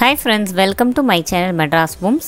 hi friends welcome to my channel Madras Booms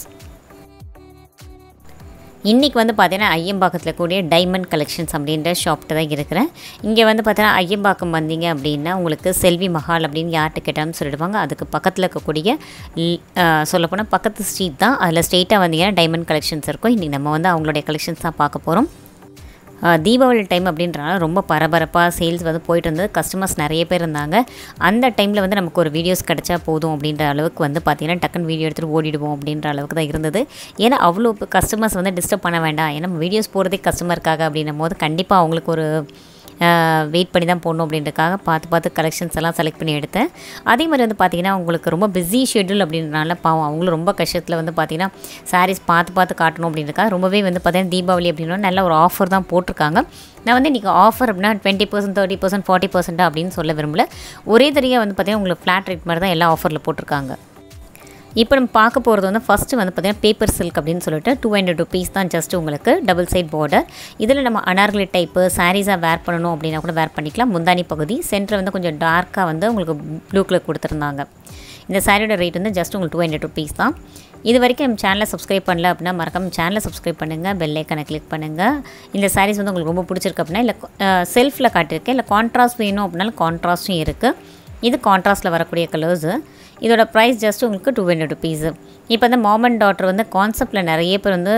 இன்றைக்கி வந்து பார்த்தீங்கன்னா ஐயம்பாக்கத்தில் கூடிய டைமண்ட் கலெக்ஷன்ஸ் அப்படின்ற ஷாப்ட்டு தான் இருக்கிறேன் இங்கே வந்து பார்த்தீங்கன்னா ஐயம்பாக்கம் வந்தீங்க அப்படின்னா உங்களுக்கு செல்வி மஹால் அப்படின்னு யார்கிட்ட கேட்டாலும் சொல்லிடுவாங்க அதுக்கு பக்கத்தில் இருக்கக்கூடிய சொல்லப்போனால் பக்கத்து ஸ்ட்ரீட் தான் அதில் ஸ்ட்ரெயிட்டாக வந்தீங்கன்னா டைமண்ட் கலெக்ஷன்ஸ் இருக்கும் இன்றைக்கி நம்ம வந்து அவங்களுடைய கலெக்ஷன்ஸ் தான் பார்க்க போகிறோம் தீபாவளி டைம் அப்படின்றனால ரொம்ப பரபரப்பாக சேல்ஸ் வந்து போயிட்டு இருந்தது கஸ்டமர்ஸ் நிறைய பேர் இருந்தாங்க அந்த டைமில் வந்து நமக்கு ஒரு வீடியோஸ் கிடச்சா போதும் அப்படின்ற அளவுக்கு வந்து பார்த்திங்கன்னா டக்குன்னு வீடியோ எடுத்துகிட்டு ஓடிடுவோம் அப்படின்ற அளவுக்கு தான் இருந்தது ஏன்னா அவ்வளோ கஸ்டமர்ஸ் வந்து டிஸ்டர்ப் பண்ண வேண்டாம் ஏன்னா வீடியோஸ் போகிறதே கஸ்டமருக்காக அப்படின்னும் போது கண்டிப்பாக அவங்களுக்கு ஒரு வெயிட் பண்ணி தான் போடணும் அப்படின்றக்காக பார்த்து பார்த்து கலெக்ஷன்ஸ் எல்லாம் செலக்ட் பண்ணி எடுத்தேன் அதே மாதிரி வந்து பார்த்திங்கன்னா உங்களுக்கு ரொம்ப பிஸி ஷெட்யூல் அப்படின்றனால பாவம் அவங்களும் ரொம்ப கஷ்டத்தில் வந்து பார்த்திங்கன்னா சாரீஸ் பார்த்து பார்த்து காட்டணும் அப்படின்றக்காக ரொம்பவே வந்து பார்த்திங்கன்னா தீபாவளி அப்படின்னா நல்ல ஒரு ஆஃபர் தான் போட்டிருக்காங்க நான் வந்து இன்றைக்கி ஆஃபர் அப்படின்னா twenty percent thirty percent forty percent அப்படின்னு சொல்ல விரும்பல ஒரே தரியாக வந்து பார்த்திங்கன்னா உங்களுக்கு ஃப்ளாட் ரேட் மாதிரி தான் எல்லா ஆஃபரில் போட்டிருக்காங்க இப்போ நம்ம பார்க்க போகிறது வந்து ஃபஸ்ட்டு வந்து பார்த்திங்கன்னா பேப்பர் சில்க் அப்படின்னு சொல்லிட்டு டூ ஹண்ட்ரட் ருபீஸ் தான் ஜஸ்ட் உங்களுக்கு டபுள் சைட் பார்டர் இதில் நம்ம அனார்கலி டைப்பு சாரீஸாக வேர் பண்ணணும் அப்படின்னா கூட வேர் பண்ணிக்கலாம் முந்தானி பகுதி சென்டர் வந்து கொஞ்சம் டார்க்காக வந்து உங்களுக்கு ப்ளூ கலர் கொடுத்துருந்தாங்க இந்த சாரியோட ரேட் வந்து ஜஸ்ட் உங்களுக்கு டூ ஹண்ட்ரட் ருபீஸ் தான் இது வரைக்கும் நம்ம சேனலை சப்ஸ்கிரைப் பண்ணல அப்படின்னா மறக்காம சேனலை சப்ஸ்கிரைப் பண்ணுங்கள் பெல் ஐக்கனை கிளிக் பண்ணுங்கள் இந்த சாரீஸ் வந்து உங்களுக்கு ரொம்ப பிடிச்சிருக்கு அப்படின்னா இல்லை செல்ஃபில் காட்டியிருக்கேன் இல்லை கான்ட்ராஸ்ட் வேணும் அப்படின்னாலும் கான்ட்ராஸ்ட்டும் இருக்குது இது கான்ட்ராஸ்ட்டில் வரக்கூடிய கலர்ஸு இதோட ப்ரைஸ் ஜஸ்ட் உங்களுக்கு டூ ஹண்ட்ரட் ருபீஸு இப்போ வந்து மாமன் டாட்டர் வந்து கான்செப்டில் நிறைய பேர் வந்து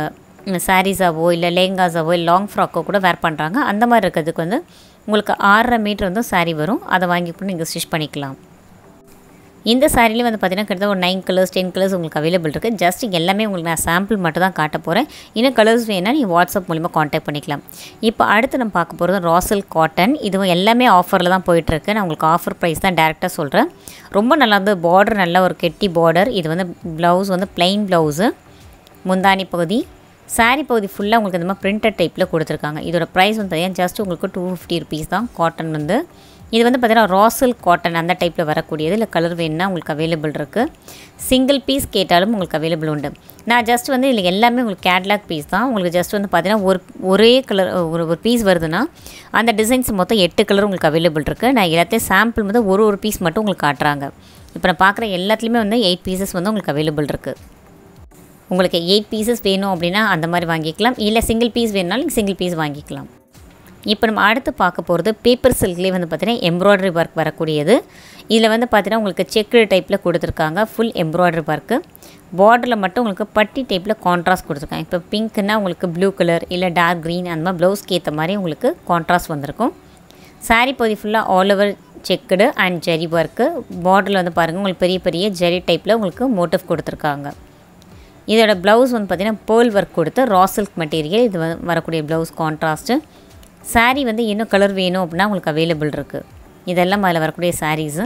சாரீஸாவோ இல்லை லேங்காஸாவோ இல்லை லாங் ஃப்ராக்கோ கூட வேர் பண்ணுறாங்க அந்த மாதிரி இருக்கிறதுக்கு வந்து உங்களுக்கு ஆறரை மீட்டர் வந்து சாரீ வரும் அதை வாங்கி கூட நீங்கள் ஸ்டிச் பண்ணிக்கலாம் இந்த சாரிலே வந்து பார்த்திங்கன்னா கிட்டத்தட்ட ஒரு நைன் கலர்ஸ் டென் கலர்ஸ் உங்களுக்கு அவைலபிள் இருக்குது ஜஸ்ட் எல்லாமே உங்களுக்கு நான் சாம்பிள் மட்டும் தான் காட்ட போகிறேன் இன்னும் கலர்ஸ் வேணால் நீங்கள் வாட்ஸ்அப் மூலிமா காண்டாக்ட் பண்ணிக்கலாம் இப்போ அடுத்து நம்ம பார்க்க போகிறது ராசல் காட்டன் இதுவும் எல்லாமே ஆஃபரில் தான் போயிட்டுருக்கு நான் உங்களுக்கு ஆஃபர் ப்ரைஸ் தான் டேரெக்டாக சொல்கிறேன் ரொம்ப நல்லா வந்து பார்டர் நல்ல ஒரு கெட்டி பார்டர் இது வந்து ப்ளவுஸ் வந்து ப்ளைன் ப்ளவுஸு முந்தானி பகுதி சாரீ பகுதி ஃபுல்லாக உங்களுக்கு இந்த மாதிரி பிரிண்டட் டைப்பில் கொடுத்துருக்காங்க இதோட ப்ரைஸ் வந்து பார்த்தீங்கன்னா ஜஸ்ட் உங்களுக்கு டூ ஃபிஃப்டி ருபீஸ் தான் காட்டன் வந்து இது வந்து பார்த்திங்கன்னா ராசல் காட்டன் அந்த டைப்பில் வரக்கூடியது இல்லை கலர் வேணுன்னா உங்களுக்கு அவைலபிள் இருக்குது சிங்கிள் பீஸ் கேட்டாலும் உங்களுக்கு அவைலபிள் உண்டு நான் ஜஸ்ட் வந்து இதில் எல்லாமே உங்களுக்கு கேட்லாக் பீஸ் தான் உங்களுக்கு ஜஸ்ட் வந்து பார்த்திங்கன்னா ஒரு ஒரே கலர் ஒரு ஒரு பீஸ் வருதுன்னா அந்த டிசைன்ஸ் மொத்தம் எட்டு கலர் உங்களுக்கு அவைலபிள் இருக்குது நான் எல்லாத்தையும் சாம்பிள் வந்து ஒரு ஒரு பீஸ் மட்டும் உங்களுக்கு காட்டுறாங்க இப்போ நான் பார்க்குற எல்லாத்துலேயுமே வந்து எயிட் பீசஸ் வந்து உங்களுக்கு அவைலபிள் இருக்குது உங்களுக்கு எயிட் பீசஸ் வேணும் அப்படின்னா அந்த மாதிரி வாங்கிக்கலாம் இல்லை சிங்கிள் பீஸ் வேணுனாலும் சிங்கிள் பீஸ் வாங்கிக்கலாம் இப்போ நம்ம அடுத்து பார்க்க போகிறது பேப்பர் சில்க்லேயே வந்து பார்த்திங்கன்னா எம்ப்ராய்டரி ஒர்க் வரக்கூடியது இதில் வந்து பார்த்திங்கன்னா உங்களுக்கு செக்கு டைப்பில் கொடுத்துருக்காங்க ஃபுல் எம்ப்ராய்டரி ஒர்க்கு பார்டரில் மட்டும் உங்களுக்கு பட்டி டைப்பில் கான்ட்ராஸ்ட் கொடுத்துருக்காங்க இப்போ பிங்க்னா உங்களுக்கு ப்ளூ கலர் இல்லை டார்க் க்ரீன் அந்த மாதிரி ப்ளவுஸ்க்கு ஏற்ற மாதிரி உங்களுக்கு கான்ட்ராஸ்ட் வந்திருக்கும் சாரீ பகுதி ஃபுல்லாக all over checked and zari work பார்டரில் வந்து பாருங்கள் உங்களுக்கு பெரிய பெரிய ஜெரி டைப்பில் உங்களுக்கு மோட்டிவ் கொடுத்துருக்காங்க இதோட ப்ளவுஸ் வந்து பார்த்திங்கன்னா பேர்ல் ஒர்க் கொடுத்து ரா சில்க் மெட்டீரியல் இது வந்து வரக்கூடிய ப்ளவுஸ் கான்ட்ராஸ்ட்டு சாரீ வந்து இன்னும் கலர் வேணும் அப்படின்னா உங்களுக்கு அவைலபிள் இருக்குது இதெல்லாம் அதில் வரக்கூடிய சாரீஸு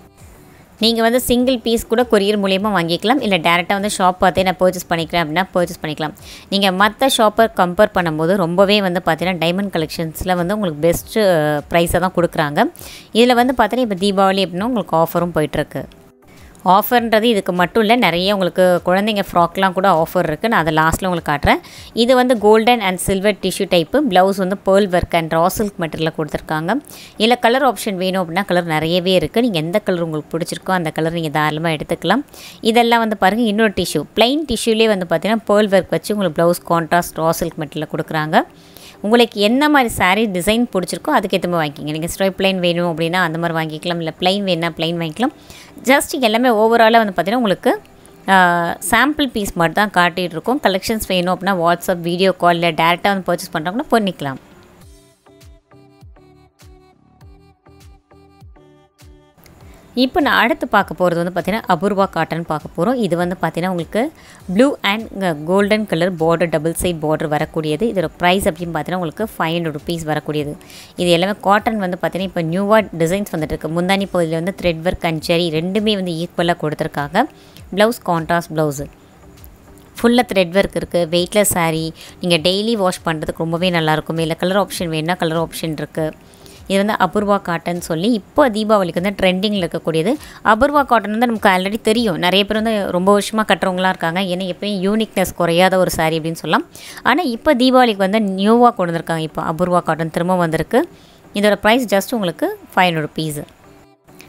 நீங்கள் வந்து சிங்கிள் பீஸ் கூட கொரியர் மூலியமாக வாங்கிக்கலாம் இல்லை டேரெக்டாக வந்து ஷாப் பார்த்தே நான் பர்ச்சேஸ் பண்ணிக்கிறேன் அப்படின்னா பர்ச்சேஸ் பண்ணிக்கலாம் நீங்கள் மற்ற ஷாப்பை கம்பேர் பண்ணும்போது ரொம்பவே வந்து பார்த்தீங்கன்னா டைமண்ட் கலெக்ஷன்ஸில் வந்து உங்களுக்கு பெஸ்ட்டு ப்ரைஸை தான் கொடுக்குறாங்க இதில் வந்து பார்த்தீங்கன்னா இப்போ தீபாவளி அப்படின்னா உங்களுக்கு ஆஃபரும் போயிட்டுருக்கு ஆஃபர்ன்றது இதுக்கு மட்டும் இல்லை நிறைய உங்களுக்கு குழந்தைங்க ஃப்ராக்லாம் கூட ஆஃபர் இருக்குது நான் அதை லாஸ்ட்டில் உங்களுக்கு காட்டுறேன் இது வந்து golden and silver tissue type blouse வந்து pearl work and raw silk மெட்டீரியலில் கொடுத்துருக்காங்க இல்லை கலர் ஆப்ஷன் வேணும் அப்படின்னா கலர் நிறையவே இருக்குது நீங்கள் எந்த கலர் உங்களுக்கு பிடிச்சிருக்கோ அந்த கலர் நீங்கள் தாராளமாக எடுத்துக்கலாம் இதெல்லாம் வந்து பாருங்கள் இன்னொரு டிஷ்யூ ப்ளைன் டிஷ்யூலேயே வந்து பார்த்தீங்கன்னா பேர்ல் ஒர்க் வச்சு உங்களுக்கு ப்ளவுஸ் கான்ட்ராஸ்ட் ரா சில்க் மெட்டீரியலில் கொடுக்குறாங்க உங்களுக்கு என்ன மாதிரி சாரீ டிசைன் பிடிச்சிருக்கோ அதுக்கேற்ற மாதிரி வாங்கிக்கிங்க நீங்கள் ஸ்ட்ரைப் ப்ளைன் வேணும் அப்படின்னா அந்த மாதிரி வாங்கிக்கலாம் இல்லை ப்ளைன் வேணால் ப்ளைன் வாங்கிக்கலாம் ஜஸ்ட் எல்லாமே ஓவராலாக வந்து பார்த்திங்கன்னா உங்களுக்கு சாம்பிள் பீஸ் மட்டும் தான் காட்டிகிட்டு இருக்கோம் கலெக்ஷன்ஸ் வேணும் அப்படின்னா வாட்ஸ்அப் வீடியோ கால் இல்லை டேரெக்டாக வந்து பர்ச்சேஸ் பண்ணுறாங்கன்னா பண்ணிக்கலாம் இப்போ நான் அடுத்து பார்க்க போகிறது வந்து பார்த்திங்கன்னா அபூர்வா காட்டன் பார்க்க போகிறோம் இது வந்து பார்த்திங்கன்னா உங்களுக்கு blue and golden colour border double side border வரக்கூடியது இதோட ப்ரைஸ் அப்படின்னு பார்த்தீங்கன்னா உங்களுக்கு ஃபைவ் ஹண்ட்ரட் ருபீஸ் வரக்கூடியது இது எல்லாமே காட்டன் வந்து பார்த்திங்கன்னா இப்போ நியூவாக டிசைன்ஸ் வந்துட்டு இருக்குது முந்தானி பகுதியில் வந்து த்ரெட் ஒர்க் அண்ட் ஜெரி ரெண்டுமே வந்து ஈக்குவலாக கொடுத்துருக்காங்க ப்ளவுஸ் கான்ட்ராஸ்ட் ப்ளவுஸு ஃபுல்லாக த்ரெட் ஒர்க் இருக்குது வெயிட்லெஸ் சாரீ நீங்கள் டெய்லி வாஷ் பண்ணுறதுக்கு ரொம்பவே நல்லாயிருக்கும் இல்லை கலர் ஆப்ஷன் வேணுன்னா கலர் ஆப்ஷன் இருக்குது இது வந்து அபூர்வா காட்டன் சொல்லி இப்போ தீபாவளிக்கு வந்து ட்ரெண்டிங்கில் இருக்கக்கூடியது அபூர்வா காட்டன் வந்து நமக்கு ஆல்ரெடி தெரியும் நிறைய பேர் வந்து ரொம்ப வருஷமாக கட்டுறவங்களாம் இருக்காங்க ஏன்னா எப்பயும் யூனிக்னஸ் குறையாத ஒரு சாரீ அப்படின்னு சொல்லலாம் ஆனால் இப்போ தீபாவளிக்கு வந்து நியூவாக கொண்டு வந்திருக்காங்க இப்போ அபூர்வா காட்டன் திரும்ப வந்திருக்கு இதோட ப்ரைஸ் ஜஸ்ட் உங்களுக்கு ஃபைவ் ஹண்ட்ரட் ருபீஸு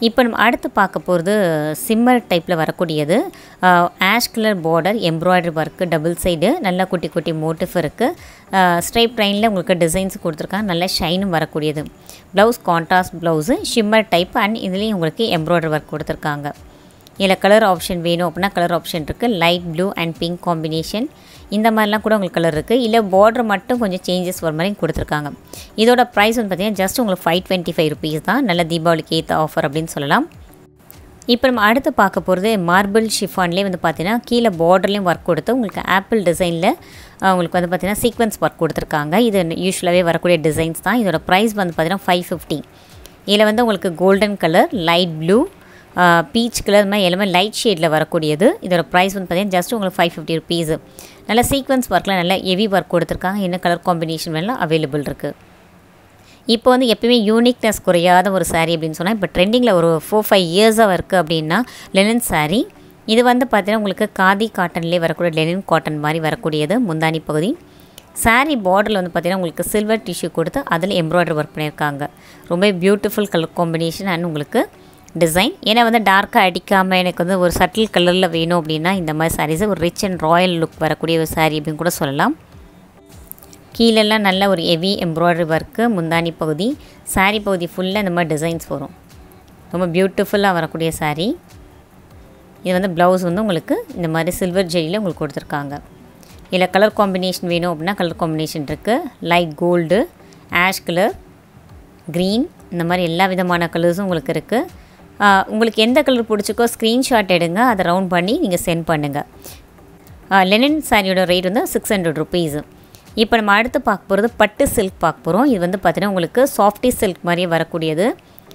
இப்போ நம்ம அடுத்து பார்க்க போகிறது சிம்மர் டைப்பில் வரக்கூடியது ash colour border embroidery work double side நல்லா குட்டி குட்டி மோட்டிஃப் இருக்குது ஸ்ட்ரைப் ட்ரைனில் உங்களுக்கு டிசைன்ஸ் கொடுத்துருக்காங்க நல்ல ஷைனும் வரக்கூடியது blouse contrast blouse shimmer type and இதுலேயும் உங்களுக்கு எம்ப்ராய்டரி ஒர்க் கொடுத்துருக்காங்க இதில் கலர் ஆப்ஷன் வேணும் அப்படின்னா கலர் ஆப்ஷன் இருக்குது light blue and pink combination இந்த மாதிரிலாம் கூட உங்களுக்கு கலர் இருக்குது இல்லை பார்டர் மட்டும் கொஞ்சம் சேஞ்சஸ் வர மாதிரி கொடுத்துருக்காங்க இதோட ப்ரைஸ் வந்து பார்த்திங்கன்னா ஜஸ்ட் உங்களுக்கு ஃபைவ் டுவெண்ட்டி ஃபைவ் ருபீஸ் தான் நல்ல தீபாவளிக்கு ஏற்ற ஆஃபர் அப்படின்னு சொல்லலாம் இப்போ நம்ம அடுத்து பார்க்க போகிறது மார்பிள் ஷிஃபான்லேயே வந்து பார்த்தீங்கன்னா கீழே பார்டர்லேயும் ஒர்க் கொடுத்து உங்களுக்கு ஆப்பிள் டிசைனில் உங்களுக்கு வந்து பார்த்தீங்கன்னா சீக்வன்ஸ் ஒர்க் கொடுத்துருக்காங்க இது யூஸ்வலாகவே வரக்கூடிய டிசைன்ஸ் தான் இதோட ப்ரைஸ் வந்து பார்த்தீங்கன்னா ஃபைவ் ஃபிஃப்டி இதில் வந்து உங்களுக்கு golden colour light blue peach colour மாதிரி எல்லாமே லைட் ஷேடில் வரக்கூடியது இதோட ப்ரைஸ் வந்து பார்த்தீங்கன்னா ஜஸ்ட் உங்களுக்கு ஃபைவ் ஃபிஃப்டி ருபீஸ் நல்ல சீக்வன்ஸ் ஒர்க்கில் நல்ல ஹெவி ஒர்க் கொடுத்துருக்காங்க என்ன கலர் காம்பினேஷன் வேணாலும் அவைலபிள் இருக்குது இப்போ வந்து எப்பயுமே யூனிக்னஸ் குறையாத ஒரு saree அப்படின்னு சொன்னால் இப்போ ட்ரெண்டிங்கில் ஒரு ஃபோர் ஃபைவ் இயர்ஸாக இருக்குது அப்படின்னா லெனின் saree இது வந்து பார்த்தீங்கன்னா உங்களுக்கு காதி காட்டன்லேயே வரக்கூடிய லெனின் காட்டன் மாதிரி வரக்கூடியது முந்தானி பகுதி saree பார்டரில் வந்து பார்த்தீங்கன்னா உங்களுக்கு சில்வர் டிஷ்யூ கொடுத்து அதில் எம்ப்ராய்டரி ஒர்க் பண்ணியிருக்காங்க ரொம்ப பியூட்டிஃபுல் கலர் காம்பினேஷன் அண்ட் உங்களுக்கு டிசைன் ஏன்னா வந்து டார்க்காக அடிக்காமல் எனக்கு வந்து ஒரு சட்டில் கலரில் வேணும் அப்படின்னா இந்த மாதிரி சாரீஸை ஒரு ரிச் அண்ட் ராயல் லுக் வரக்கூடிய ஒரு saree அப்படின்னு கூட சொல்லலாம் கீழெல்லாம் நல்ல ஒரு ஹெவி எம்ப்ராய்டரி ஒர்க்கு முந்தானி பகுதி saree பகுதி ஃபுல்லாக இந்த மாதிரி டிசைன்ஸ் வரும் ரொம்ப பியூட்டிஃபுல்லாக வரக்கூடிய saree இது வந்து ப்ளவுஸ் வந்து உங்களுக்கு இந்த மாதிரி சில்வர் ஜெரியில் உங்களுக்கு கொடுத்துருக்காங்க இதில் கலர் காம்பினேஷன் வேணும் அப்படின்னா கலர் காம்பினேஷன் இருக்குது light gold ash colour green இந்த மாதிரி எல்லா விதமான கலர்ஸும் உங்களுக்கு இருக்குது உங்களுக்கு எந்த கலர் பிடிச்சிக்கோ ஸ்க்ரீன்ஷாட் எடுங்க அதை ரவுண்ட் பண்ணி நீங்கள் சென்ட் பண்ணுங்கள் லெனின் சாரியோட ரேட் வந்து சிக்ஸ் ஹண்ட்ரட் ருபீஸு இப்போ நம்ம அடுத்து பார்க்க போகிறது பட்டு சில்க் பார்க்க போகிறோம் இது வந்து பார்த்திங்கன்னா உங்களுக்கு சாஃப்டி சில்க் மாதிரியே வரக்கூடியது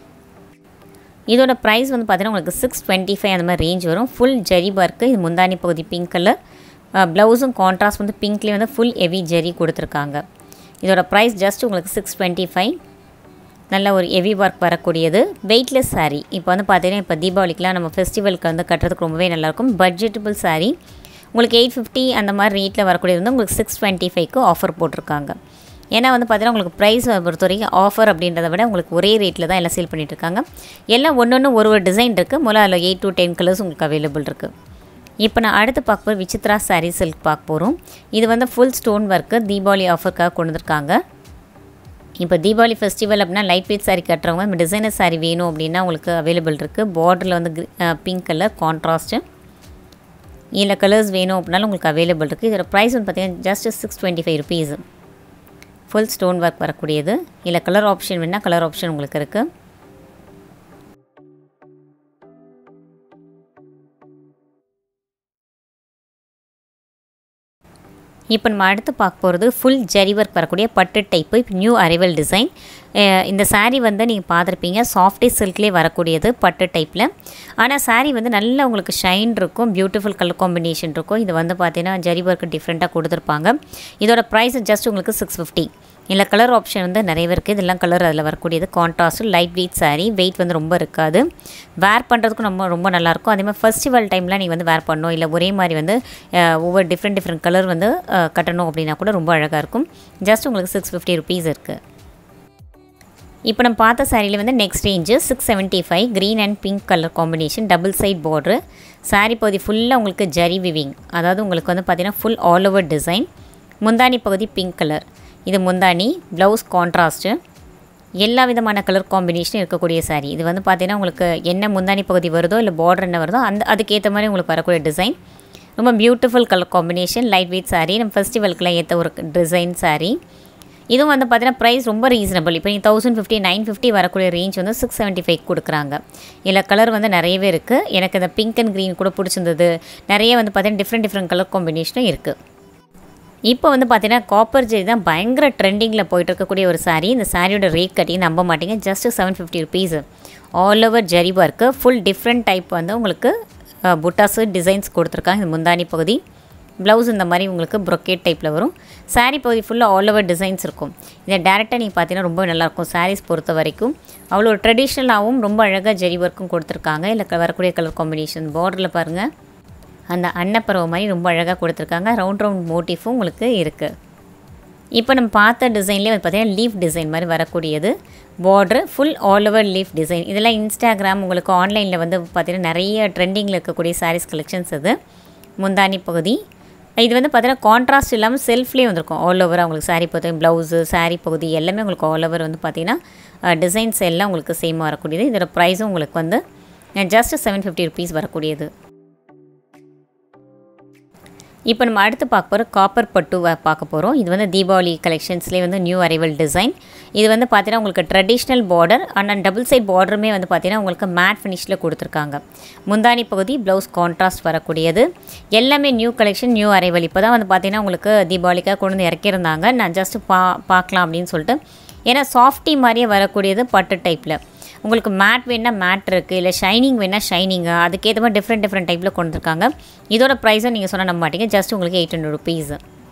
இதோட ப்ரைஸ் வந்து பார்த்தீங்கன்னா உங்களுக்கு சிக்ஸ் டுவெண்ட்டி ஃபைவ் அந்த மாதிரி ரேஞ்ச் வரும் ஃபுல் ஜரி ஒர்க்கு இது முந்தானி பகுதி பிங்க் கலர் ப்ளவுஸும் கான்ட்ராஸ்ட் வந்து பிங்க்லேயே வந்து ஃபுல் ஹெவி ஜரி கொடுத்துருக்காங்க இதோட ப்ரைஸ் ஜஸ்ட் உங்களுக்கு சிக்ஸ் டுவெண்ட்டி ஃபைவ் நல்ல ஒரு ஹெவி ஒர்க் வரக்கூடியது வெயிட்லெஸ் saree இப்போ வந்து பார்த்தீங்கன்னா இப்போ தீபாவளிக்கெலாம் நம்ம ஃபெஸ்டிவலுக்கு வந்து கட்டுறதுக்கு ரொம்பவே நல்லாயிருக்கும் பட்ஜெட்டபிள் saree உங்களுக்கு எயிட் ஃபிஃப்டி அந்த மாதிரி ரேட்டில் வரக்கூடியது வந்து உங்களுக்கு சிக்ஸ் டுவெண்ட்டி ஃபைவ்க்கு ஆஃபர் போட்டிருக்காங்க ஏன்னா வந்து பார்த்தீங்கன்னா உங்களுக்கு ப்ரைஸ் பொறுத்த வரைக்கும் ஆஃபர் அப்படின்றத விட உங்களுக்கு ஒரே ரேட்டில் தான் எல்லாம் சேல் பண்ணிகிட்ருக்காங்க எல்லாம் ஒன்று ஒன்று ஒரு ஒரு டிசைன் இருக்குது முதல்ல அதில் எயிட் டு டென் கலர்ஸ் உங்களுக்கு அவைலபிள் இருக்குது இப்போ நான் அடுத்து பார்க்க போகிற விசித்ரா saree சில்க் பார்க்க போகிறோம் இது வந்து ஃபுல் ஸ்டோன் ஒர்க்கு தீபாவளி ஆஃபருக்காக கொண்டு வந்திருக்காங்க இப்போ தீபாவளி ஃபெஸ்டிவல் அப்படின்னா லைட் வெயிட் saree கட்டுறவங்க நம்ம டிசைனர் saree வேணும் அப்படின்னா உங்களுக்கு அவைலபிள் இருக்குது பார்டரில் வந்து பிங்க் கலர் கான்ட்ராஸ்ட்டு இதில் கலர்ஸ் வேணும் அப்படின்னாலும் உங்களுக்கு அவைலபிள் இருக்குது இதோட ப்ரைஸ் வந்து பார்த்தீங்கன்னா just six twenty five rupees full stone work வரக்கூடியது இதில் கலர் ஆப்ஷன் வேணால் கலர் ஆப்ஷன் உங்களுக்கு இருக்குது இப்போ நம்ம அடுத்து பார்க்க போகிறது ஃபுல் ஜரி ஒர்க் வரக்கூடிய பட்டு டைப்பு இப்போ நியூ அரைவல் டிசைன் இந்த saree வந்து நீங்கள் பார்த்துருப்பீங்க சாஃப்டி சில்க்லேயே வரக்கூடியது பட்டு டைப்பில் ஆனால் saree வந்து நல்ல உங்களுக்கு ஷைன் இருக்கும் பியூட்டிஃபுல் கலர் காம்பினேஷன் இருக்கும் இது வந்து பார்த்தீங்கன்னா ஜரி ஒர்க் டிஃப்ரெண்ட்டாக கொடுத்துருப்பாங்க இதோட ப்ரைஸ் ஜஸ்ட் உங்களுக்கு சிக்ஸ் ஃபிஃப்டி இல்லை கலர் ஆப்ஷன் வந்து நிறைய இருக்குது இதெல்லாம் கலர் அதில் வரக்கூடியது contrast light weight saree weight வந்து ரொம்ப இருக்காது வேர் பண்ணுறதுக்கும் ரொம்ப ரொம்ப நல்லாயிருக்கும் அதே மாதிரி ஃபெஸ்டிவல் டைமில் நீங்கள் வந்து வேர் பண்ணணும் இல்லை ஒரே மாதிரி வந்து அஹ், ஒவ்வொரு டிஃப்ரெண்ட் டிஃப்ரெண்ட் கலர் வந்து அஹ், கட்டணும் அப்படின்னா கூட ரொம்ப அழகாக இருக்கும் ஜஸ்ட் உங்களுக்கு சிக்ஸ் ஃபிஃப்டி ருபீஸ் இருக்குது இப்போ நம்ம பார்த்த சாரியில் வந்து next range six seventy five green and pink colour combination double side border saree பகுதி ஃபுல்லாக உங்களுக்கு ஜரி விவிங் அதாவது உங்களுக்கு வந்து பார்த்தீங்கன்னா ஃபுல் ஆல் ஓவர் டிசைன் முந்தானி பகுதி பிங்க் கலர் இது முந்தானி ப்ளவுஸ் கான்ட்ராஸ்ட்டு எல்லா விதமான கலர் காம்பினேஷனும் இருக்கக்கூடிய saree இது வந்து பார்த்தீங்கன்னா உங்களுக்கு என்ன முந்தானி பகுதி வருதோ இல்லை பார்டர் என்ன வருதோ அந்த அதுக்கேற்ற மாதிரி உங்களுக்கு வரக்கூடிய டிசைன் ரொம்ப beautiful colour combination light weight saree நம்ம ஃபெஸ்டிவலுக்குலாம் ஏற்ற ஒரு டிசைன் saree இதுவும் வந்து பார்த்தீங்கன்னா ப்ரைஸ் ரொம்ப ரீசனபிள் இப்போ நீங்கள் தௌசண்ட் ஃபிஃப்டி நைன் ஃபிஃப்டி வரக்கூடிய ரேஞ்ச் வந்து சிக்ஸ் செவன்ட்டி ஃபைவ் கொடுக்குறாங்க இதில் கலர் வந்து நிறையவே இருக்குது எனக்கு இந்த பிங்க் அண்ட் க்ரீன் கூட பிடிச்சிருந்தது நிறைய வந்து பார்த்தீங்கன்னா டிஃப்ரெண்ட் டிஃப்ரெண்ட் கலர் காம்பினேஷனும் இருக்குது இப்போ வந்து பார்த்தீங்கன்னா காப்பர் ஜெரி தான் பயங்கர ட்ரெண்டிங்கில் போயிட்டு இருக்கக்கூடிய ஒரு saree இந்த சாரியோட ரேட் கட்டி நம்ப மாட்டீங்க just seven fifty rupees all over zari work full different type வந்து உங்களுக்கு புட்டாஸு டிசைன்ஸ் கொடுத்துருக்காங்க இந்த முந்தானி பகுதி ப்ளவுஸ் இந்த மாதிரி உங்களுக்கு ப்ரொக்கேட் டைப்பில் வரும் saree பகுதி ஃபுல்லாக ஆல் ஓவர் டிசைன்ஸ் இருக்கும் இதை டேரெக்டாக நீங்கள் பார்த்தீங்கன்னா ரொம்ப நல்லாயிருக்கும் sarees பொறுத்த வரைக்கும் அவ்வளோ ஒரு ட்ரெடிஷ்னலாகவும் ரொம்ப அழகாக ஜரி ஒர்க்கும் கொடுத்துருக்காங்க இல்லை வரக்கூடிய கலர் காம்பினேஷன் பார்டரில் பாருங்கள் அந்த அன்னப்பறவை மாதிரி ரொம்ப அழகாக கொடுத்துருக்காங்க ரவுண்ட் ரவுண்ட் மோட்டிஃபும் உங்களுக்கு இருக்குது இப்போ நம்ம பார்த்த டிசைன்லேயே வந்து பார்த்திங்கன்னா லீஃப் டிசைன் மாதிரி வரக்கூடியது border full all over leaf design இதெல்லாம் இன்ஸ்டாகிராம் உங்களுக்கு ஆன்லைனில் வந்து பார்த்திங்கன்னா நிறைய ட்ரெண்டிங்கில் இருக்கக்கூடிய சாரீஸ் கலெக்ஷன்ஸ் இது முந்தானி பகுதி இது வந்து பார்த்தீங்கன்னா கான்ட்ராஸ்ட் இல்லாமல் செல்ஃப்லேயே வந்திருக்கும் ஆல் ஓவர் உங்களுக்கு சாரீ பார்த்தீங்கன்னா ப்ளவுஸு சாரீ பகுதி எல்லாமே உங்களுக்கு ஆல் ஓவர் வந்து பார்த்திங்கன்னா டிசைன்ஸ் எல்லாம் உங்களுக்கு சேமாக வரக்கூடியது இதோட ப்ரைஸும் உங்களுக்கு வந்து ஜஸ்ட் செவன் ஃபிஃப்டி ருபீஸ் வரக்கூடியது இப்போ நம்ம அடுத்து பார்க்க போகிற காப்பர் பட்டு பார்க்க போகிறோம் இது வந்து தீபாவளி கலெக்ஷன்ஸ்லேயே வந்து நியூ அரைவல் டிசைன் இது வந்து பார்த்தீங்கன்னா உங்களுக்கு ட்ரெடிஷ்னல் பார்டர் ஆனால் டபுள் சைட் பார்டருமே வந்து பார்த்தீங்கன்னா உங்களுக்கு மேட் ஃபினிஷில் கொடுத்துருக்காங்க முந்தானி பகுதி ப்ளவுஸ் கான்ட்ராஸ்ட் வரக்கூடியது எல்லாமே நியூ கலெக்ஷன் நியூ அரைவல் இப்போ தான் வந்து பார்த்தீங்கன்னா உங்களுக்கு தீபாவளிக்காக கொண்டு வந்து இறக்கியிருந்தாங்க நான் ஜஸ்ட்டு பா பார்க்கலாம் அப்படின்னு சொல்லிட்டு ஏன்னா சாஃப்டி மாதிரியே வரக்கூடியது பட்டு டைப்பில் உங்களுக்கு மேட் வேணால் மேட் இருக்குது இல்லை ஷைனிங் வேணால் ஷைனிங்கு அதுக்கேற்ற மாதிரி டிஃப்ரெண்ட் டிஃப்ரெண்ட் டைப்பில் கொண்டு வந்திருக்காங்க இதோட ப்ரைஸும் நீங்கள் சொன்ன நம்ப மாட்டீங்க ஜஸ்ட் உங்களுக்கு எயிட் ஹண்ட்ரட் ருபீஸ்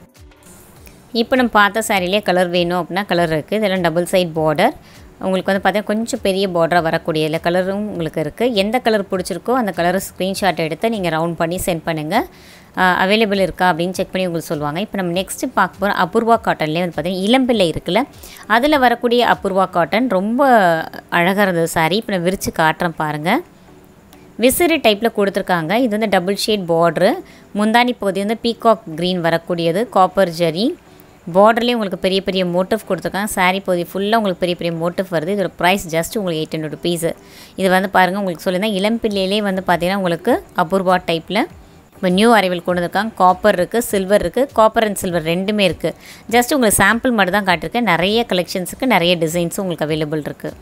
இப்போ நம்ம பார்த்த சாரிலே கலர் வேணும் அப்படின்னா கலர் இருக்குது இதெல்லாம் டபுள் சைட் பார்டர் உங்களுக்கு வந்து பார்த்தீங்கன்னா கொஞ்சம் பெரிய பார்டராக வரக்கூடிய இல்லை கலரும் உங்களுக்கு இருக்குது எந்த கலர் பிடிச்சிருக்கோ அந்த கலரை ஸ்க்ரீன்ஷாட் எடுத்து நீங்கள் ரவுண்ட் பண்ணி சென்ட் பண்ணுங்கள் அவைலபிள் இருக்கா அப்படின்னு செக் பண்ணி உங்களுக்கு சொல்லுவாங்க இப்போ நம்ம நெக்ஸ்ட்டு பார்க்க போகிறோம் அபூர்வா காட்டன்லேயே வந்து பார்த்திங்கன்னா இளம்பிள்ளை இருக்குல்ல அதில் வரக்கூடிய அபூர்வா காட்டன் ரொம்ப அழகாக இருந்தது சாரி இப்போ நான் விரித்து காட்டுறேன் பாருங்கள் விசிறி டைப்பில் கொடுத்துருக்காங்க இது வந்து டபுள் ஷேட் பார்ட்ரு முந்தானி பகுதி வந்து பீகாக் க்ரீன் வரக்கூடியது காப்பர் ஜரி பார்டர்லேயும் உங்களுக்கு பெரிய பெரிய மோட்டிவ் கொடுத்துருக்காங்க சாரீ பகுதி ஃபுல்லாக உங்களுக்கு பெரிய பெரிய மோட்டிவ் வருது இதோட ப்ரைஸ் ஜஸ்ட் உங்களுக்கு எயிட் ஹண்ட்ரட் ருபீஸு இது வந்து பாருங்கள் உங்களுக்கு சொல்லியிருந்தேன் இளம்பிள்ளையிலே வந்து பார்த்தீங்கன்னா உங்களுக்கு அபூர்வா டைப்பில் இப்போ நியூ அரைவல் கொண்டு வந்திருக்காங்க காப்பர் இருக்குது சில்வர் இருக்குது காப்பர் அண்ட் சில்வர் ரெண்டுமே இருக்குது ஜஸ்ட் உங்களுக்கு சாம்பிள் மட்டும் தான் காட்டியிருக்கேன் நிறைய கலெக்ஷன்ஸுக்கு நிறைய டிசைன்ஸும் உங்களுக்கு அவைலபிள் இருக்குது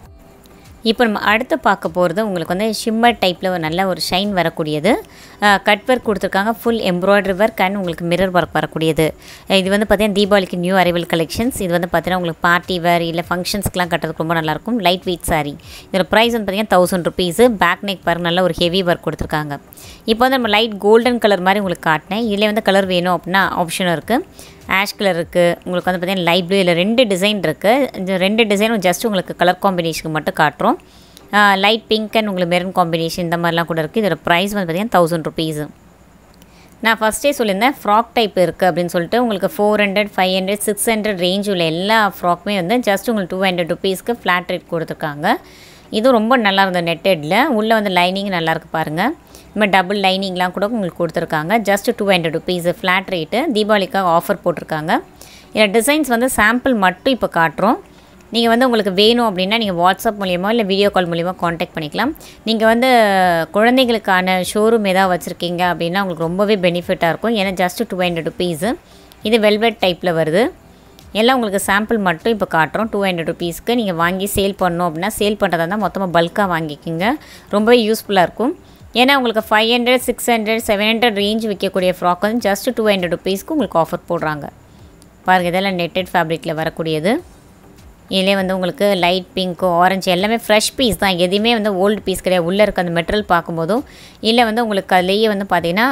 இப்போ நம்ம அடுத்து பார்க்க போகிறது உங்களுக்கு வந்து ஷிம்மர் டைப்பில் ஒரு நல்ல ஒரு ஷைன் வரக்கூடியது கட் ஒர்க் கொடுத்துருக்காங்க ஃபுல் எம்ப்ராய்டரி ஒர்க் அண்ட் உங்களுக்கு மிரர் ஒர்க் வரக்கூடியது இது வந்து பார்த்திங்கன்னா தீபாவளிக்கு நியூ அரைவல் கலெக்ஷன்ஸ் இது வந்து பார்த்திங்கன்னா உங்களுக்கு பார்ட்டி வேர் இல்லை ஃபங்க்ஷன்ஸ்க்குலாம் கட்டுறதுக்கு ரொம்ப நல்லாயிருக்கும் லைட் வெயிட் சாரீ இதோட ப்ரைஸ் வந்து பார்த்திங்கன்னா தௌசண்ட் ருபீஸு பேக் நெக் பாருங்க நல்ல ஒரு ஹெவி ஒர்க் கொடுத்துருக்காங்க இப்போ வந்து நம்ம லைட் கோல்டன் கலர் மாதிரி உங்களுக்கு காட்டினேன் இதில் வந்து கலர் வேணும் அப்படின்னா ஆப்ஷனும் இருக்குது ஆஷ் கலர் இருக்குது உங்களுக்கு வந்து பார்த்திங்கன்னா லைட் ப்ளூ இல்லை ரெண்டு டிசைன் இருக்குது இந்த ரெண்டு டிசைனும் ஜஸ்ட் உங்களுக்கு கலர் காம்பினேஷனுக்கு மட்டும் காட்டுறோம் லைட் பிங்க் அண்ட் உங்களுக்கு மெரூன் காம்பினேஷன் இந்த மாதிரிலாம் கூட இருக்குது இதோட ப்ரைஸ் வந்து பார்த்திங்கன்னா தௌசண்ட் ருபீஸு நான் ஃபஸ்ட்டே சொல்லியிருந்தேன் ஃப்ராக் டைப் இருக்குது அப்படின்னு சொல்லிட்டு உங்களுக்கு four hundred five hundred six hundred range உள்ள எல்லா ஃப்ராக்குமே வந்து ஜஸ்ட் உங்களுக்கு டூ ஹண்ட்ரட் ருபீஸ்க்கு ஃப்ளாட் ரேட் கொடுத்துருக்காங்க இதுவும் ரொம்ப நல்லா இருந்தது நெட்டடில் உள்ளே வந்து லைனிங் நல்லாயிருக்கு பாருங்கள் இந்த டபுள் லைனிங்லாம் கூட உங்களுக்கு கொடுத்துருக்காங்க just two hundred rupees flat rate தீபாவளிக்காக ஆஃபர் போட்டிருக்காங்க இதில் டிசைன்ஸ் வந்து சாம்பிள் மட்டும் இப்போ காட்டுறோம் நீங்கள் வந்து உங்களுக்கு வேணும் அப்படின்னா நீங்கள் வாட்ஸ்அப் மூலியமா இல்லை வீடியோ கால் மூலியமாக காண்டாக்ட் பண்ணிக்கலாம் நீங்கள் வந்து குழந்தைகளுக்கான ஷோரூம் ஏதாவது வச்சுருக்கீங்க அப்படின்னா உங்களுக்கு ரொம்பவே பெனிஃபிட்டாக இருக்கும் ஏன்னா ஜஸ்ட் டூ ஹண்ட்ரட் ருபீஸு இது வெல்வெட் டைப்பில் வருது எல்லாம் உங்களுக்கு சாம்பிள் மட்டும் இப்போ காட்டுறோம் டூ ஹண்ட்ரட் ருபீஸ்க்கு நீங்கள் வாங்கி சேல் பண்ணணும் அப்படின்னா சேல் பண்ணுறதா இருந்தால் மொத்தமாக பல்காக வாங்கிக்கிங்க ரொம்பவே யூஸ்ஃபுல்லாக இருக்கும் ஏன்னா உங்களுக்கு five hundred six hundred seven hundred range விற்கக்கூடிய ஃப்ராக் வந்து ஜஸ்ட் டூ ஹண்ட்ரட் ருபீஸ்க்கு உங்களுக்கு ஆஃபர் போடுறாங்க பாருங்கள் இதெல்லாம் நெட்டட் ஃபேப்ரிக்கில் வரக்கூடியது இதிலே வந்து உங்களுக்கு லைட் பிங்க்கு ஆரஞ்சு எல்லாமே ஃப்ரெஷ் பீஸ் தான் எதுவுமே வந்து ஓல்டு பீஸ் கிடையாது உள்ளே இருக்க அந்த மெட்டீரியல் பார்க்கும்போதும் இல்லை வந்து உங்களுக்கு அதுலேயே வந்து பார்த்திங்கன்னா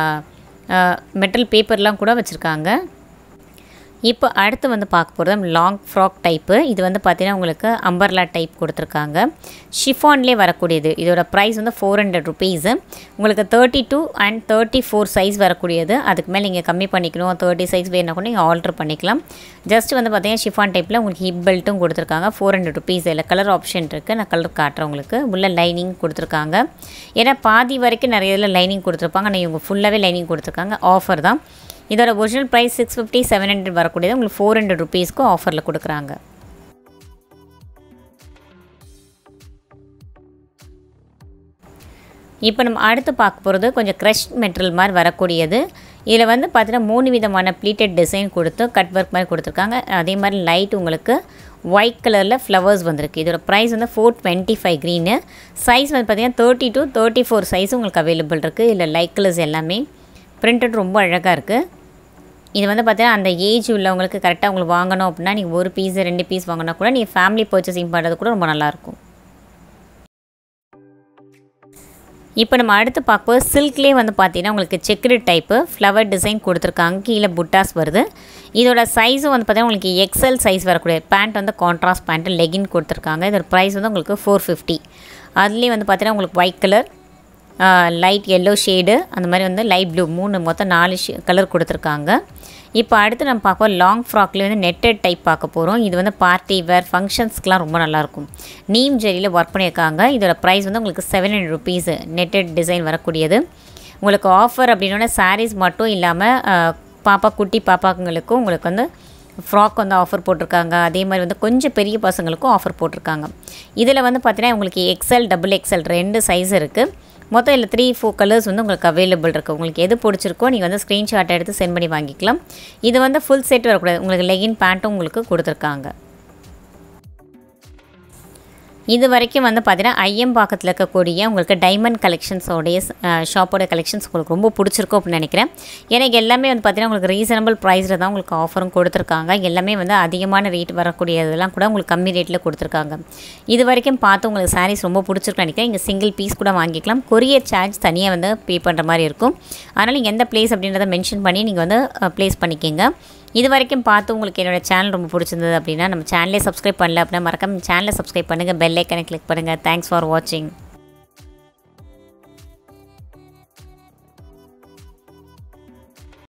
மெட்டல் பேப்பர்லாம் கூட வச்சுருக்காங்க இப்போ அடுத்து வந்து பார்க்க போகிறது லாங் ஃப்ராக் டைப்பு இது வந்து பார்த்திங்கன்னா உங்களுக்கு அம்பர்லா டைப் கொடுத்துருக்காங்க ஷிஃபான்லேயே வரக்கூடியது இதோட ப்ரைஸ் வந்து ஃபோர் ஹண்ட்ரட் ருபீஸு உங்களுக்கு thirty two and thirty four size வரக்கூடியது அதுக்கு மேலே நீங்கள் கம்மி பண்ணிக்கணும் தேர்ட்டி சைஸ் வேணா கூட நீங்கள் ஆல்ட்ரு பண்ணிக்கலாம் ஜஸ்ட் வந்து பார்த்திங்கன்னா ஷிஃபான் டைப்பில் உங்களுக்கு ஹிப் பெல்ட்டும் கொடுத்துருக்காங்க ஃபோர் ஹண்ட்ரட் ருபீஸ் இதில் கலர் ஆப்ஷன் இருக்குது நான் கலர் காட்டுறேன் உங்களுக்கு உள்ள லைனிங் கொடுத்துருக்காங்க ஏன்னா பாதி வரைக்கும் நிறைய இதில் லைனிங் கொடுத்துருப்பாங்க ஆனால் இவங்க ஃபுல்லாகவே லைனிங் கொடுத்துருக்காங்க ஆஃபர் தான் இதோட original price six fifty seven hundred வரக்கூடியது உங்களுக்கு ஃபோர் ஹண்ட்ரட் ருபீஸ்க்கு ஆஃபரில் கொடுக்குறாங்க இப்போ நம்ம அடுத்து பார்க்க போகிறது கொஞ்சம் க்ரஷ் மெட்டீரியல் மாதிரி வரக்கூடியது இதில் வந்து பார்த்தீங்கன்னா மூணு விதமான ப்ளீட்டட் டிசைன் கொடுத்து கட் ஒர்க் மாதிரி கொடுத்துருக்காங்க அதே மாதிரி லைட் உங்களுக்கு ஒயிட் கலரில் ஃப்ளவர்ஸ் வந்திருக்கு இதோட ப்ரைஸ் வந்து four twenty five green size வந்து பார்த்திங்கன்னா thirty to thirty four size உங்களுக்கு அவைலபிள் இருக்குது இல்லை லைட் கலர்ஸ் எல்லாமே பிரிண்டட் ரொம்ப அழகாக இருக்குது இது வந்து பார்த்தீங்கன்னா அந்த ஏஜ் உள்ளவங்களுக்கு கரெக்டாக உங்களுக்கு வாங்கணும் அப்படின்னா நீங்கள் ஒரு பீஸ் ரெண்டு பீஸ் வாங்கினா கூட நீங்கள் ஃபேமிலி பர்ச்சேசிங் பண்ணுறது கூட ரொம்ப நல்லாயிருக்கும் இப்போ நம்ம அடுத்து பார்க்கும்போது சில்க்லேயே வந்து பார்த்தீங்கன்னா உங்களுக்கு செக்குடு டைப்பு ஃப்ளவர் டிசைன் கொடுத்துருக்காங்க கீழே புட்டாஸ் வருது இதோட சைஸும் வந்து பார்த்தீங்கன்னா உங்களுக்கு எக்ஸல் சைஸ் வரக்கூடிய பேண்ட் வந்து கான்ட்ராஸ்ட் பேண்ட்டு லெகின் கொடுத்துருக்காங்க இதோட ப்ரைஸ் வந்து உங்களுக்கு ஃபோர் ஃபிஃப்டி அதுலேயே வந்து பார்த்தீங்கன்னா உங்களுக்கு white colour light yellow shade அந்த மாதிரி வந்து லைட் ப்ளூ மூணு மொத்தம் நாலு ஷே கலர் கொடுத்துருக்காங்க இப்போ அடுத்து நம்ம பார்ப்போம் லாங் ஃப்ராக்லேயே வந்து நெட்டட் டைப் பார்க்க போகிறோம் இது வந்து பார்ட்டி வேர் ஃபங்க்ஷன்ஸ்க்குலாம் ரொம்ப நல்லாயிருக்கும் நீம் ஜெரியில் ஒர்க் பண்ணியிருக்காங்க இதோட ப்ரைஸ் வந்து உங்களுக்கு seven hundred rupees netted design வரக்கூடியது உங்களுக்கு ஆஃபர் அப்படின்னோட சாரீஸ் மட்டும் இல்லாமல் பாப்பா குட்டி பாப்பாங்களுக்கும் உங்களுக்கு வந்து ஃப்ராக் வந்து ஆஃபர் போட்டிருக்காங்க அதே மாதிரி வந்து கொஞ்சம் பெரிய பசங்களுக்கும் ஆஃபர் போட்டிருக்காங்க இதில் வந்து பார்த்தீங்கன்னா உங்களுக்கு எக்ஸல் டபுள் எக்ஸல் ரெண்டு சைஸ் இருக்குது மொத்தம் இல்லை த்ரீ ஃபோர் கலர்ஸ் வந்து உங்களுக்கு அவைலபிள் இருக்குது உங்களுக்கு எது பிடிச்சிருக்கோ நீங்கள் வந்து ஸ்க்ரீன்ஷாட் எடுத்து சென்ட் பண்ணி வாங்கிக்கலாம் இது வந்து ஃபுல் செட் வரக்கூடாது உங்களுக்கு லெகின் பேண்ட்டும் உங்களுக்கு கொடுத்துருக்காங்க இது வரைக்கும் வந்து பார்த்தீங்கன்னா ஐயம்பாக்கத்தில் இருக்கக்கூடிய உங்களுக்கு டைமண்ட் கலெக்ஷன்ஸோடைய ஷாப்போட கலெக்ஷன்ஸ் உங்களுக்கு ரொம்ப பிடிச்சிருக்கும் அப்படின்னு நினைக்கிறேன் எனக்கு எல்லாமே வந்து பார்த்தீங்கன்னா உங்களுக்கு ரீசனபிள் ப்ரைஸில் தான் உங்களுக்கு ஆஃபரும் கொடுத்துருக்காங்க எல்லாமே வந்து அதிகமான ரேட் வரக்கூடியதெல்லாம் கூட உங்களுக்கு கம்மி ரேட்டில் கொடுத்துருக்காங்க இது வரைக்கும் பார்த்து உங்களுக்கு சாரீஸ் ரொம்ப பிடிச்சிருக்குன்னு நினைக்கிறேன் இங்கே சிங்கிள் பீஸ் கூட வாங்கிக்கலாம் கொரியர் சார்ஜ் தனியாக வந்து பே பண்ணுற மாதிரி இருக்கும் அதனால் நீங்கள் எந்த பிளேஸ் அப்படின்றத மென்ஷன் பண்ணி நீங்கள் வந்து ப்ளேஸ் பண்ணிக்கோங்க இது வரைக்கும் பார்த்து உங்களுக்கு என்னோடய சேனல் ரொம்ப பிடிச்சிருந்தது அப்படின்னா நம்ம சேனலே சப்ஸ்கிரைப் பண்ணல அப்படின்னா மறக்காம சேனலை சப்ஸ்கிரைப் பண்ணுங்கள் பெல் ஐக்கனை கிளிக் பண்ணுங்கள் தேங்க்ஸ் ஃபார் வாட்சிங்